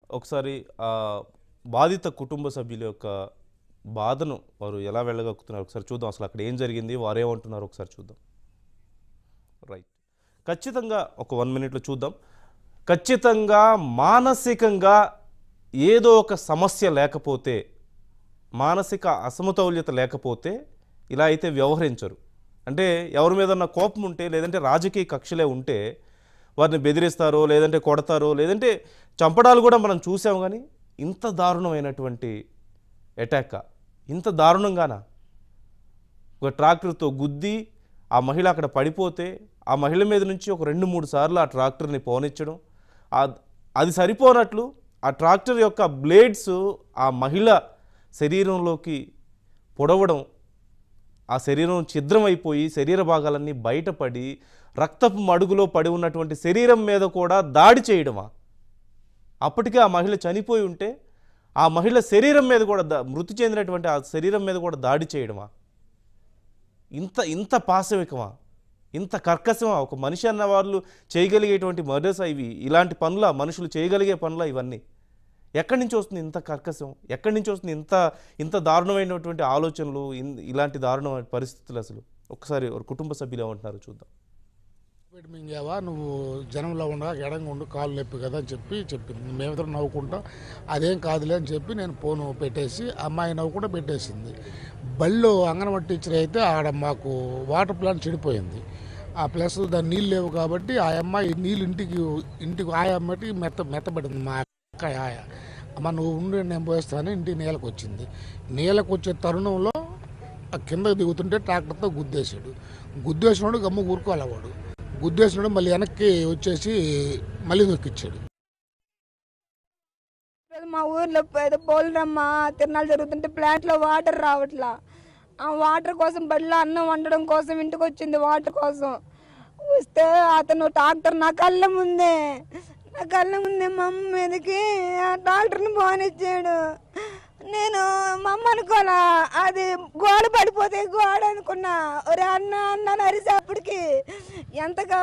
ఒకసారి ఆ బాధిత కుటుంబ సభ్యుల యొక్క బాధను వారు ఎలా వెళ్ళగక్కుతున్నారు ఒకసారి చూద్దాం అసలు అక్కడ ఏం జరిగింది వారు ఏమంటున్నారు ఒకసారి చూద్దాం రైట్ ఖచ్చితంగా ఒక వన్ మినిట్లో చూద్దాం ఖచ్చితంగా మానసికంగా ఏదో ఒక సమస్య లేకపోతే మానసిక అసమతౌల్యత లేకపోతే ఇలా అయితే వ్యవహరించరు అంటే ఎవరి మీద కోపం ఉంటే లేదంటే రాజకీయ కక్షలే ఉంటే వారిని బెదిరిస్తారో లేదంటే కొడతారో లేదంటే చంపడాలు కూడా మనం చూసాం కానీ ఇంత దారుణమైనటువంటి అటాక్ ఇంత దారుణంగానా ఒక ట్రాక్టర్తో గుద్ది ఆ మహిళ అక్కడ పడిపోతే ఆ మహిళ మీద నుంచి ఒక రెండు మూడు సార్లు ఆ ట్రాక్టర్ని పోనిచ్చడం ఆ- అది సరిపోనట్లు ఆ ట్రాక్టర్ యొక్క బ్లేడ్స్ ఆ మహిళ శరీరంలోకి పొడవడం ఆ శరీరం ఛిద్రమైపోయి శరీర భాగాలన్నీ బయటపడి రక్తపు మడుగులో పడి ఉన్నటువంటి శరీరం మీద కూడా దాడి చేయడమా అప్పటికే ఆ మహిళ చనిపోయి ఉంటే ఆ మహిళ శరీరం మీద కూడా దా- మృతి చెందినటువంటి ఆ శరీరం మీద కూడా దాడి చేయడమా ఇంత ఇంత పాశవికమా ఇంత కర్కశమా ఒక మనిషి అన్న వాళ్ళు చేయగలిగేటువంటి మర్డర్స్ ఇవి ఇలాంటి పనుల మనుషులు చేయగలిగే పనుల ఇవన్నీ ఎక్కడి నుంచి వస్తుంది ఇంత కర్కశం ఎక్కడి నుంచి వస్తుంది ఇంత ఇంత దారుణమైనటువంటి ఆలోచనలు ఇన్- ఇలాంటి దారుణమైన పరిస్థితులు అసలు ఒకసారి ఒక కుటుంబ సభ్యులు ఏమంటున్నారు చూద్దాం పెట్టి మింగావా నువ్వు జనంలో ఉండగా ఎడంగా ఉండు కాలు నొప్పి కదా అని చెప్పి చెప్పింది మేమిద్దరం నవ్వుకుంటా అదేం కాదులే అని చెప్పి నేను ఫోన్ పెట్టేసి అమ్మాయి నవ్వుకుంటా పెట్టేసింది బళ్ళు అంగన్వాడీ టీచర్ అయితే ఆడ మాకు వాటర్ ప్లాంట్ చెడిపోయింది ఆ ప్లస్ దాని నీళ్ళు లేవు కాబట్టి ఆ అమ్మాయి నీళ్ళు ఇంటికి ఇంటికి ఆయా అమ్మటి మెత్త మెత్తబడింది మా అక్క ఆయ అమ్మ నువ్వు ఉండి నేను పోయిస్తాను ఇంటికి నీళ్ళకి వచ్చింది నీళ్ళకి వచ్చే తరుణంలో ఆ కింద దిగుతుంటే ట్రాక్టర్తో గుద్దేశాడు గుద్దేసినాడు గమ్ము ఊరుకోవాలి వాడు గుద్దేసినాడు మళ్ళీ వెనక్కి వచ్చేసి మళ్ళీ దొక్కిచ్చాడు లేదు మా ఊర్లో ఏదో పోలరమ్మ తిరణాలు జరుగుతుంటే ప్లాంట్లో వాటర్ రావట్లా ఆ వాటర్ కోసం బడిలో అన్నం వండడం కోసం ఇంటికి వచ్చింది వాటర్ కోసం వస్తే అతను ట్రాక్టర్ నా కళ్ళ ముందే నా కళ్ళ ముందే మా అమ్మ మీదకి ఆ ట్రాక్టర్ని పోనిచ్చాడు నేను మా అమ్మ అనుకోలా అది గోడ పడిపోతే గోడ అనుకున్నా ఒరే అన్న అన్న అని అరిసేపటికి ఎంతగా